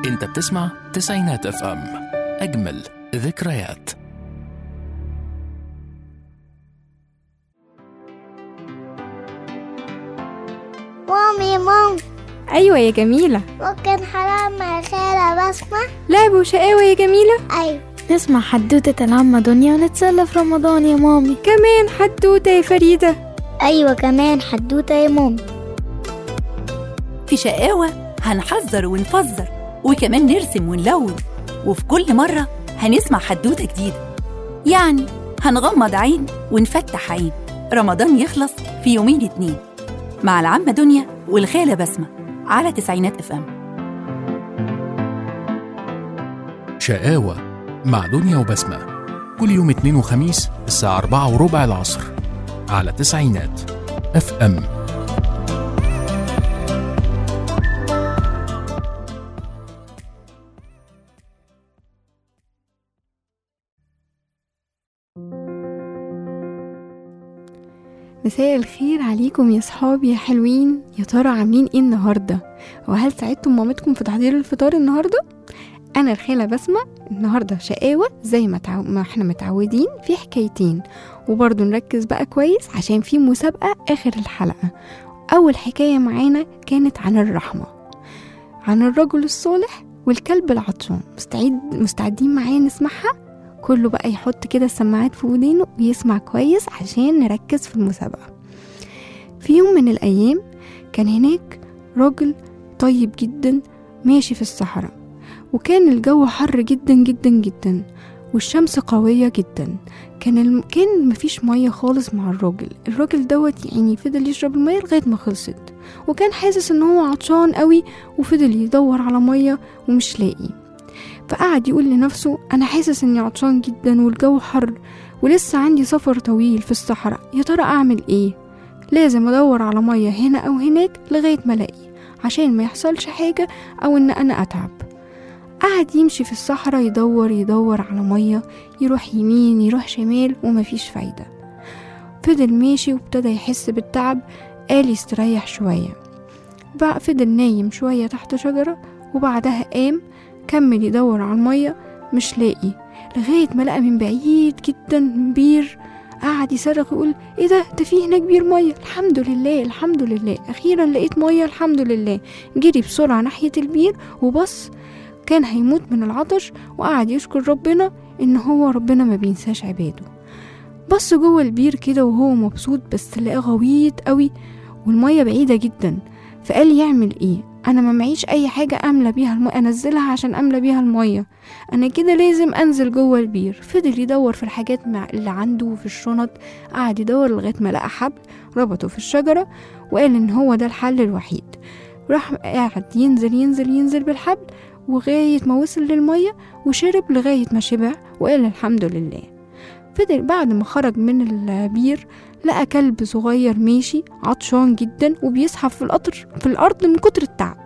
انت بتسمع تسعينات اف ام اجمل ذكريات مامي مام أيوة يا جميلة ممكن حرام مع خالة بسمة لعب وشقاوة يا جميلة أيوة نسمع حدوتة العمة دنيا ونتسلى في رمضان يا مامي كمان حدوتة يا فريدة أيوة كمان حدوتة يا مامي في شقاوة هنحذر ونفزر وكمان نرسم ونلون وفي كل مرة هنسمع حدوتة جديدة يعني هنغمض عين ونفتح عين رمضان يخلص في يومين اتنين مع العمة دنيا والخالة بسمة على تسعينات اف ام شقاوة مع دنيا وبسمة كل يوم اثنين وخميس الساعة أربعة وربع العصر على تسعينات اف ام مساء الخير عليكم يا صحابي يا حلوين يا ترى عاملين ايه النهاردة وهل ساعدتم مامتكم في تحضير الفطار النهاردة انا الخالة بسمة النهاردة شقاوة زي ما, تعو... ما احنا متعودين في حكايتين وبرضه نركز بقى كويس عشان في مسابقة اخر الحلقة اول حكاية معانا كانت عن الرحمة عن الرجل الصالح والكلب العطشان مستعد مستعدين معايا نسمعها كله بقى يحط كده السماعات في ودينه ويسمع كويس عشان نركز في المسابقة في يوم من الأيام كان هناك راجل طيب جدا ماشي في الصحراء وكان الجو حر جدا جدا جدا والشمس قوية جدا كان الم... كان مفيش مية خالص مع الراجل الراجل دوت يعني فضل يشرب المية لغاية ما خلصت وكان حاسس ان هو عطشان قوي وفضل يدور على مية ومش لاقي فقعد يقول لنفسه أنا حاسس إني عطشان جدا والجو حر ولسه عندي سفر طويل في الصحراء يا ترى أعمل إيه؟ لازم أدور على مية هنا أو هناك لغاية ما ألاقي عشان ما يحصلش حاجة أو إن أنا أتعب قعد يمشي في الصحراء يدور يدور على مية يروح يمين يروح شمال ومفيش فايدة فضل ماشي وابتدى يحس بالتعب قال يستريح شوية بقى فضل نايم شوية تحت شجرة وبعدها قام كمل يدور على المية مش لاقي لغاية ما لقى من بعيد جدا بير قعد يصرخ يقول ايه ده ده في هناك بير مية الحمد لله الحمد لله اخيرا لقيت مية الحمد لله جري بسرعة ناحية البير وبص كان هيموت من العطش وقعد يشكر ربنا ان هو ربنا ما بينساش عباده بص جوه البير كده وهو مبسوط بس لقاه غويط قوي والمية بعيدة جدا فقال يعمل ايه انا ما معيش اي حاجه املى بيها المية انزلها عشان املى بيها الميه انا كده لازم انزل جوه البير فضل يدور في الحاجات مع اللي عنده في الشنط قعد يدور لغايه ما لقى حبل ربطه في الشجره وقال ان هو ده الحل الوحيد راح قاعد ينزل ينزل ينزل بالحبل وغاية ما وصل للمية وشرب لغاية ما شبع وقال الحمد لله فضل بعد ما خرج من البير لقى كلب صغير ماشي عطشان جدا وبيزحف في القطر في الأرض من كتر التعب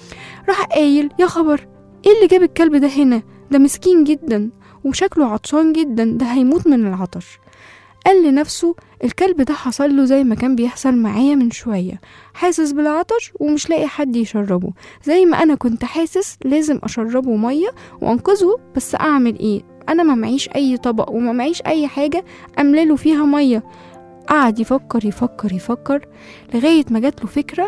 راح قايل يا خبر ايه اللي جاب الكلب ده هنا ده مسكين جدا وشكله عطشان جدا ده هيموت من العطش قال لنفسه الكلب ده حصل له زي ما كان بيحصل معايا من شوية حاسس بالعطش ومش لاقي حد يشربه زي ما أنا كنت حاسس لازم أشربه مية وأنقذه بس أعمل إيه أنا ما معيش أي طبق وما معيش أي حاجة أملاله فيها مية قعد يفكر يفكر يفكر لغاية ما جات له فكرة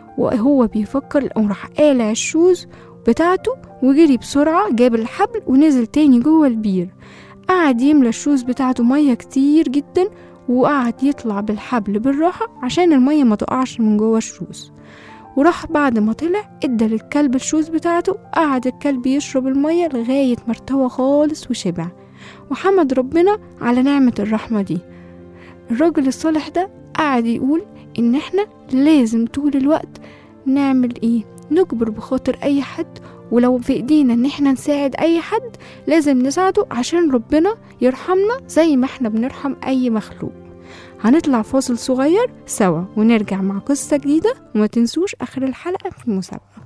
وهو بيفكر قام راح قالع الشوز بتاعته وجري بسرعة جاب الحبل ونزل تاني جوه البير قعد يملى الشوز بتاعته مية كتير جدا وقعد يطلع بالحبل بالراحة عشان المية ما تقعش من جوه الشوز وراح بعد ما طلع ادى للكلب الشوز بتاعته قعد الكلب يشرب المية لغاية ما ارتوى خالص وشبع وحمد ربنا على نعمة الرحمة دي الراجل الصالح ده قعد يقول ان احنا لازم طول الوقت نعمل ايه نجبر بخاطر اي حد ولو في ايدينا ان احنا نساعد اي حد لازم نساعده عشان ربنا يرحمنا زي ما احنا بنرحم اي مخلوق هنطلع فاصل صغير سوا ونرجع مع قصة جديدة وما تنسوش اخر الحلقة في المسابقة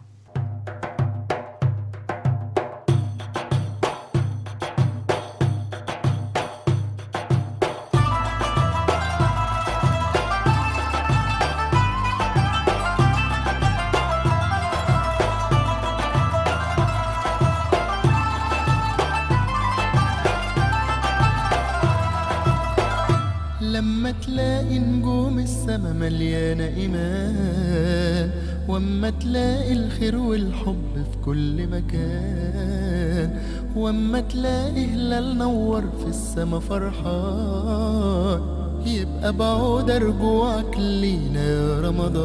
مليانة إيمان واما تلاقي الخير والحب في كل مكان واما تلاقي هلال نور في السما فرحان يبقى بعود رجوعك لينا يا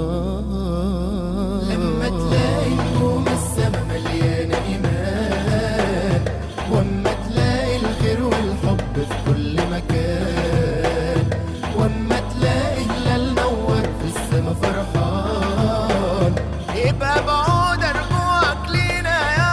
رمضان لما تلاقي نجوم السما مليانة إيمان واما تلاقي الخير والحب في كل مكان واما تلاقي هلال نور في السما فرحان يبقى بعود رجوعك لينا يا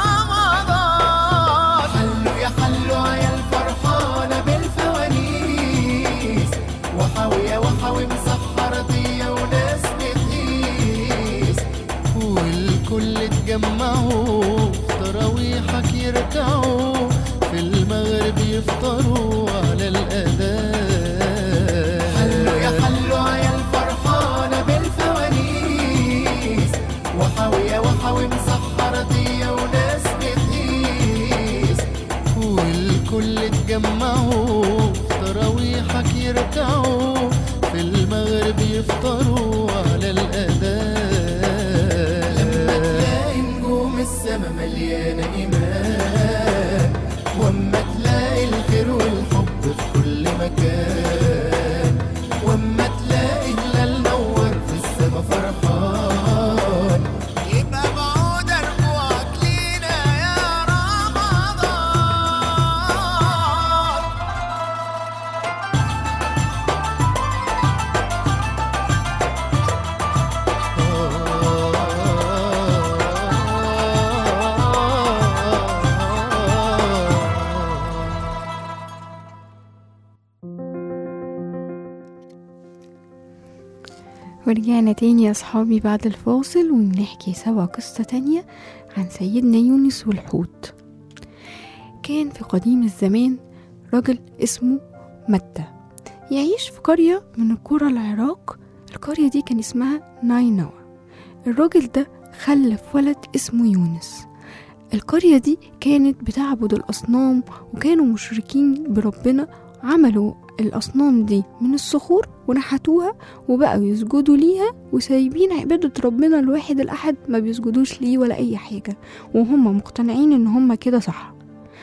رمضان حلوا يا حلوا عيال فرحانة بالفوانيس وحاوية وحاوي مسحرطية وناس بتقيس والكل اتجمعوا في تراويحك يركعوا في المغرب يفطروا على الأذان حلوا يا حلوا عيال فرحانة بالفوانيس وحاوية وحاوي مسحرطية وناس بتقيس والكل اتجمعوا في تراويحك يركعوا في المغرب يفطروا على الأذان لما تلاقي نجوم السما مليانة إيمان واما تلاقي الخير والحب في كل مكان واما تلاقي هلال نور في السما فرحان يبقى بعود رجوعك لينا يا رمضان ورجعنا تاني يا صحابي بعد الفاصل ونحكي سوا قصة تانية عن سيدنا يونس والحوت كان في قديم الزمان راجل اسمه متى يعيش في قرية من قرى العراق القرية دي كان اسمها ناينوى الراجل ده خلف ولد اسمه يونس القرية دي كانت بتعبد الأصنام وكانوا مشركين بربنا عملوا الأصنام دي من الصخور ونحتوها وبقوا يسجدوا ليها وسايبين عبادة ربنا الواحد الأحد ما بيسجدوش ليه ولا أي حاجة وهم مقتنعين إن هم كده صح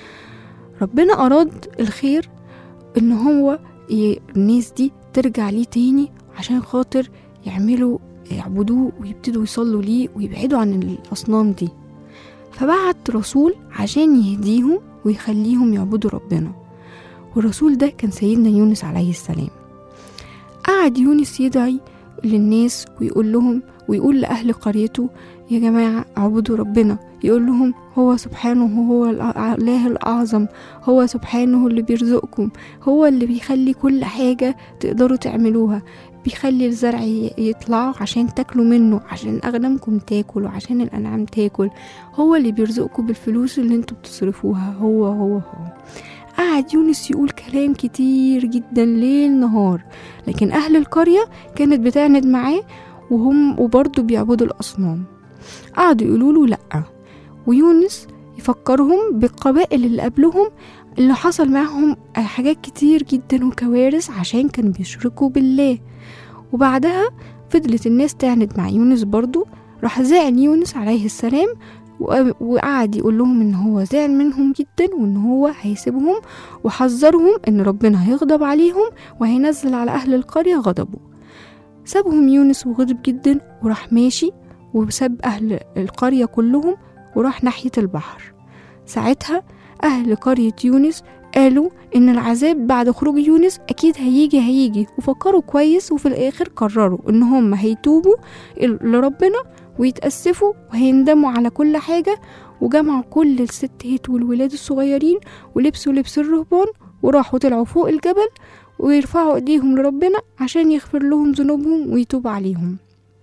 ربنا أراد الخير إن هو ي- الناس دي ترجع ليه تاني عشان خاطر يعملوا يعبدوه ويبتدوا يصلوا ليه ويبعدوا عن الأصنام دي فبعت رسول عشان يهديهم ويخليهم يعبدوا ربنا والرسول ده كان سيدنا يونس عليه السلام قعد يونس يدعي للناس ويقول لهم ويقول لأهل قريته يا جماعة اعبدوا ربنا يقول لهم هو سبحانه هو الإله الأعظم هو سبحانه اللي بيرزقكم هو اللي بيخلي كل حاجة تقدروا تعملوها بيخلي الزرع ي- يطلع عشان تاكلوا منه عشان أغنامكم تاكل وعشان الأنعام تاكل هو اللي بيرزقكم بالفلوس اللي انتوا بتصرفوها هو هو هو قعد يونس يقول كلام كتير جدا ليل نهار لكن أهل القرية كانت بتعند معاه وهم وبرضه بيعبدوا الأصنام قعدوا يقولوا له لأ ويونس يفكرهم بالقبائل اللي قبلهم اللي حصل معهم حاجات كتير جدا وكوارث عشان كانوا بيشركوا بالله وبعدها فضلت الناس تعند مع يونس برضو راح زعل يونس عليه السلام و- وقعد يقول لهم ان هو زعل منهم جدا وان هو هيسيبهم وحذرهم ان ربنا هيغضب عليهم وهينزل على اهل القرية غضبه سابهم يونس وغضب جدا وراح ماشي وساب اهل القرية كلهم وراح ناحية البحر ساعتها اهل قرية يونس قالوا ان العذاب بعد خروج يونس اكيد هيجي هيجي وفكروا كويس وفي الاخر قرروا ان هم هيتوبوا لربنا ويتأسفوا وهيندموا على كل حاجة وجمعوا كل الستات والولاد الصغيرين ولبسوا لبس الرهبان وراحوا طلعوا فوق الجبل ويرفعوا ايديهم لربنا عشان يغفر لهم ذنوبهم ويتوب عليهم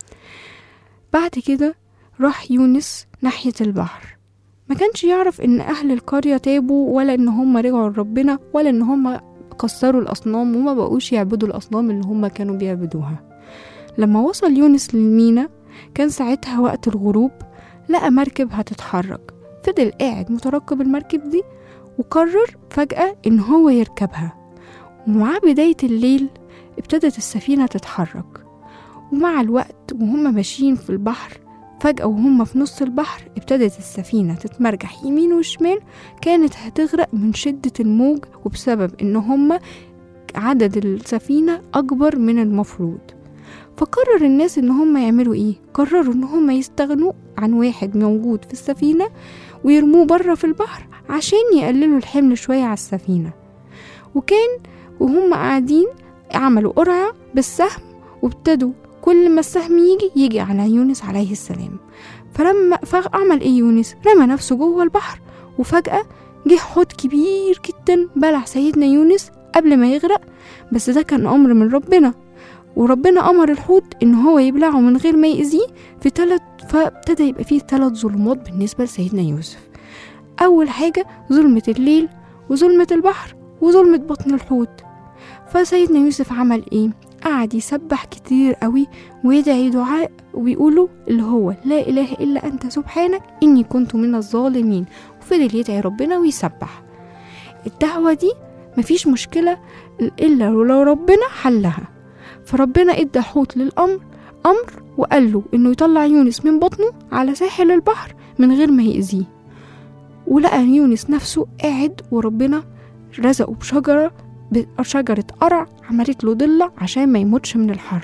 بعد كده راح يونس ناحية البحر ما كانش يعرف ان اهل القرية تابوا ولا ان هم رجعوا لربنا ولا ان هم كسروا الاصنام وما بقوش يعبدوا الاصنام اللي هم كانوا بيعبدوها لما وصل يونس للمينا كان ساعتها وقت الغروب لقى مركب هتتحرك فضل قاعد مترقب المركب دي وقرر فجأة إن هو يركبها ومع بداية الليل ابتدت السفينة تتحرك ومع الوقت وهم ماشيين في البحر فجأة وهم في نص البحر ابتدت السفينة تتمرجح يمين وشمال كانت هتغرق من شدة الموج وبسبب إن هم عدد السفينة أكبر من المفروض فقرر الناس إن هم يعملوا إيه؟ قرروا إن هم يستغنوا عن واحد موجود في السفينة ويرموه بره في البحر عشان يقللوا الحمل شوية على السفينة وكان وهم قاعدين عملوا قرعة بالسهم وابتدوا كل ما السهم يجي يجي على يونس عليه السلام فلما فعمل ايه يونس رمى نفسه جوه البحر وفجأة جه حوت كبير جدا بلع سيدنا يونس قبل ما يغرق بس ده كان أمر من ربنا وربنا أمر الحوت إن هو يبلعه من غير ما يأذيه في تلت فابتدى يبقى فيه تلت ظلمات بالنسبة لسيدنا يوسف أول حاجة ظلمة الليل وظلمة البحر وظلمة بطن الحوت فسيدنا يوسف عمل ايه قعد يسبح كتير قوي ويدعي دعاء وبيقوله اللي هو لا اله الا انت سبحانك اني كنت من الظالمين وفضل يدعي ربنا ويسبح الدعوة دي مفيش مشكلة إلا ولو ربنا حلها فربنا ادى حوت للأمر أمر وقال له إنه يطلع يونس من بطنه على ساحل البحر من غير ما يأذيه ولقى يونس نفسه قاعد وربنا رزقه بشجرة بشجرة قرع عملت له ضلة عشان ما يموتش من الحر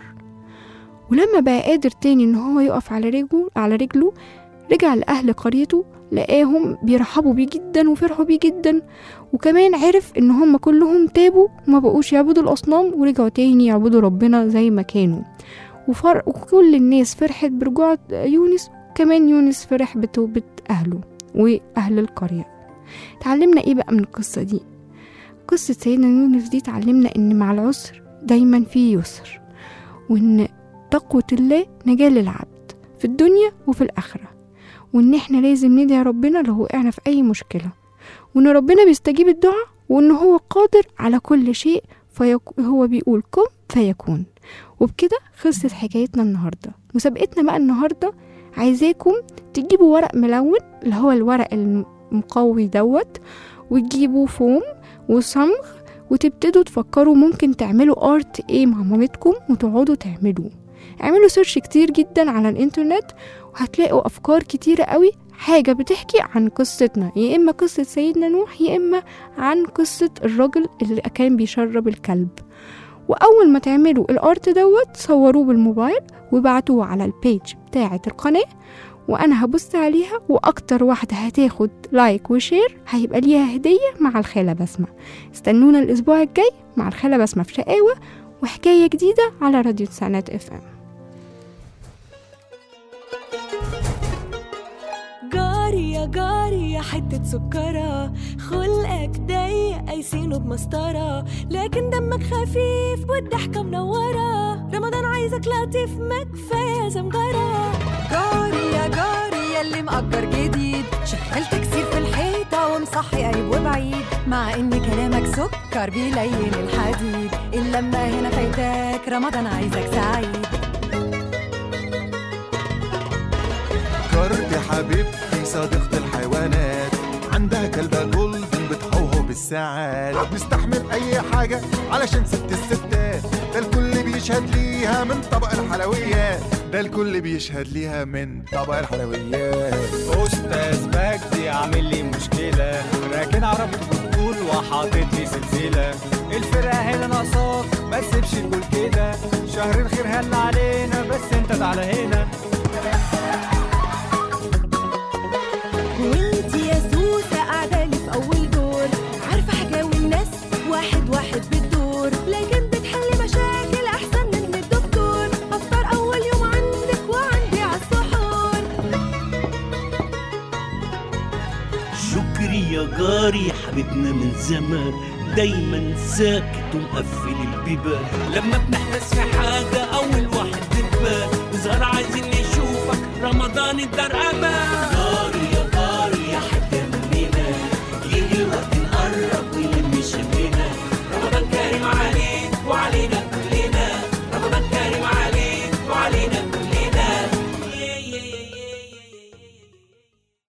ولما بقى قادر تاني ان هو يقف على رجله على رجله رجع لأهل قريته لقاهم بيرحبوا بيه جدا وفرحوا بيه جدا وكمان عرف ان هم كلهم تابوا وما بقوش يعبدوا الأصنام ورجعوا تاني يعبدوا ربنا زي ما كانوا وفرق وكل الناس فرحت برجوع يونس كمان يونس فرح بتوبة أهله وأهل القرية تعلمنا ايه بقى من القصة دي قصة سيدنا يونس دي تعلمنا ان مع العسر دايما في يسر وان تقوة الله نجاة للعبد في الدنيا وفي الآخرة وان احنا لازم ندعي ربنا لو وقعنا في اي مشكلة وان ربنا بيستجيب الدعاء وان هو قادر على كل شيء فهو بيقول كن فيكون وبكده خلصت حكايتنا النهاردة مسابقتنا بقى النهاردة عايزاكم تجيبوا ورق ملون اللي هو الورق المقوي دوت وتجيبوا فوم وصمغ وتبتدوا تفكروا ممكن تعملوا ارت ايه مع مامتكم وتقعدوا تعملوه اعملوا سيرش كتير جدا على الانترنت وهتلاقوا افكار كتيرة قوي حاجة بتحكي عن قصتنا يا إما قصة سيدنا نوح يا إما عن قصة الراجل اللي كان بيشرب الكلب وأول ما تعملوا الأرت دوت صوروه بالموبايل وبعتوه على البيج بتاعة القناة وأنا هبص عليها وأكتر واحدة هتاخد لايك وشير هيبقى ليها هدية مع الخالة بسمة استنونا الأسبوع الجاي مع الخالة بسمة في شقاوة وحكاية جديدة على راديو تسعينات اف ام جاري يا جاري يا حتة سكرة خلقك ضيق قايسينه بمسطرة لكن دمك خفيف والضحكة منورة رمضان عايزك لطيف ما كفاية زمجرة جاري يا جاري ياللي مأجر جديد شغال تكسير في الحيطة ومصحي قريب وبعيد مع ان كلامك سكر بيلين الحديد اللمة هنا فايتاك رمضان عايزك سعيد جارتي حبيبتي صديقة الحيوانات عندها كلبة جولدن بتهوهو بالساعات بتستحمل أي حاجة علشان ست الستات ده الكل بيشهد ليها من طبق الحلويات ده الكل بيشهد ليها من طبق الحلويات استاذ مجدي عامل لي مشكله راكن عربيته بالطول وحاطط لي سلسله الفرقه هنا ناقصاك ما تسيبش الجول كده شهر الخير هل علينا بس انت تعالى هنا وانت يا سوسة قاعدة لي في أول دور عارفة حكاوي الناس واحد واحد بالدور لكن بتحلي مشاكل أحسن من الدكتور أفطر أول يوم عندك وعندي عالسحور شكري يا جاري حبيبنا من زمان دايما ساكت ومقفل البيبان لما بنحتاس في حاجة أول واحد بتبان وزهر عايزين نشوفك رمضان الدار أمان